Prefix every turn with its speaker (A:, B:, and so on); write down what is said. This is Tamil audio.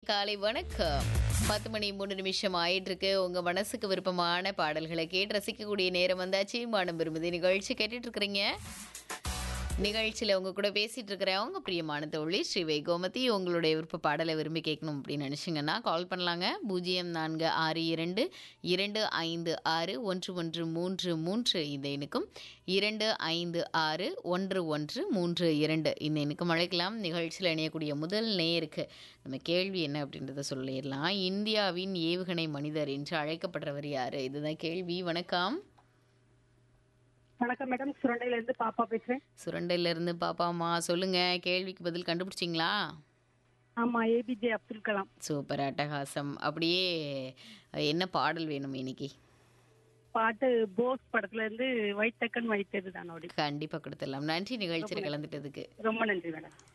A: காலை வணக்கம் பத்து மணி மூணு நிமிஷம் ஆயிட்டு இருக்கு உங்க மனசுக்கு விருப்பமான பாடல்களை கேட்டு ரசிக்கக்கூடிய நேரம் வந்தாச்சு மானம் விரும்புது நிகழ்ச்சி கேட்டுட்டு இருக்கிறீங்க நிகழ்ச்சியில் உங்க கூட பேசிட்டு இருக்கிறேன் உங்க பிரியமான தோழி ஸ்ரீவை கோமதி உங்களுடைய விருப்ப பாடலை விரும்பி கேட்கணும் அப்படின்னு நினச்சிங்கன்னா கால் பண்ணலாங்க பூஜ்ஜியம் நான்கு ஆறு இரண்டு இரண்டு ஐந்து ஆறு ஒன்று ஒன்று மூன்று மூன்று இந்த எண்ணுக்கும் இரண்டு ஐந்து ஆறு ஒன்று ஒன்று மூன்று இரண்டு இந்த எண்ணுக்கும் அழைக்கலாம் நிகழ்ச்சியில் இணையக்கூடிய முதல் நேருக்கு நம்ம கேள்வி என்ன அப்படின்றத சொல்லிடலாம் இந்தியாவின் ஏவுகணை மனிதர் என்று அழைக்கப்படுறவர் யாரு இதுதான் கேள்வி வணக்கம்
B: வணக்கம் மேடம் சுரண்டையில இருந்து பாப்பா பேசுறேன்
A: சுரண்டையில இருந்து பாப்பாமா சொல்லுங்க கேள்விக்கு பதில் கண்டுபிடிச்சிங்களா
B: ஆமா ஏபிஜே அப்துல் கலாம்
A: சூப்பர் அட்டகாசம் அப்படியே என்ன பாடல் வேணும் இன்னைக்கு
B: பாட்டு போஸ் படத்துல இருந்து வைத்தக்கன் வைத்தது தான்
A: கண்டிப்பா கொடுத்துடலாம் நன்றி நிகழ்ச்சியில் கலந்துட்டதுக்கு
B: ரொம்ப நன்றி மேடம்